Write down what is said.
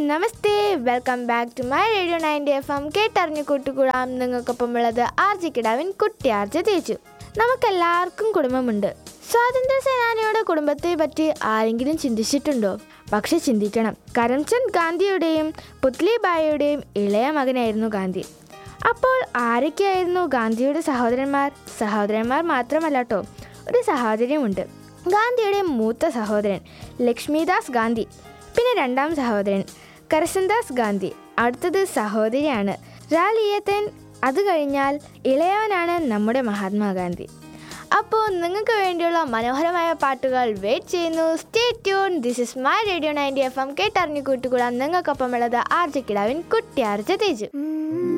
namaste welcome back to my radio ninety F M കേട്ടറിഞ്ഞു കൂട്ടുകൂടാം നിങ്ങൾക്കൊപ്പമുള്ളത് ആർജി കിടാവിൻ കുട്ടി ആർജ തേച്ചു നമുക്കെല്ലാവർക്കും കുടുംബമുണ്ട് സ്വാതന്ത്ര്യ സേനാനിയുടെ കുടുംബത്തെ പറ്റി ആരെങ്കിലും ചിന്തിച്ചിട്ടുണ്ടോ പക്ഷെ ചിന്തിക്കണം കരംചന്ദ് ഗാന്ധിയുടെയും പുത്ലിബായിയുടെയും ഇളയ മകനായിരുന്നു ഗാന്ധി അപ്പോൾ ആരൊക്കെയായിരുന്നു ഗാന്ധിയുടെ സഹോദരന്മാർ സഹോദരന്മാർ മാത്രമല്ല കേട്ടോ ഒരു സഹോദരിയുമുണ്ട് ഗാന്ധിയുടെ മൂത്ത സഹോദരൻ ലക്ഷ്മിദാസ് ഗാന്ധി പിന്നെ രണ്ടാം സഹോദരൻ കരസൻദാസ് ഗാന്ധി അടുത്തത് സഹോദരിയാണ് റാലിയത്തൻ അത് കഴിഞ്ഞാൽ ഇളയവനാണ് നമ്മുടെ മഹാത്മാഗാന്ധി അപ്പോൾ നിങ്ങൾക്ക് വേണ്ടിയുള്ള മനോഹരമായ പാട്ടുകൾ വെയിറ്റ് ചെയ്യുന്നു stay tune this is my radio ninety F M കേട്ടറിഞ്ഞു കൂട്ടുകൂടാൻ നിങ്ങൾക്കൊപ്പമുള്ളത് ആർജ കിടാവിൻ കുട്ടി ആർജ തേജു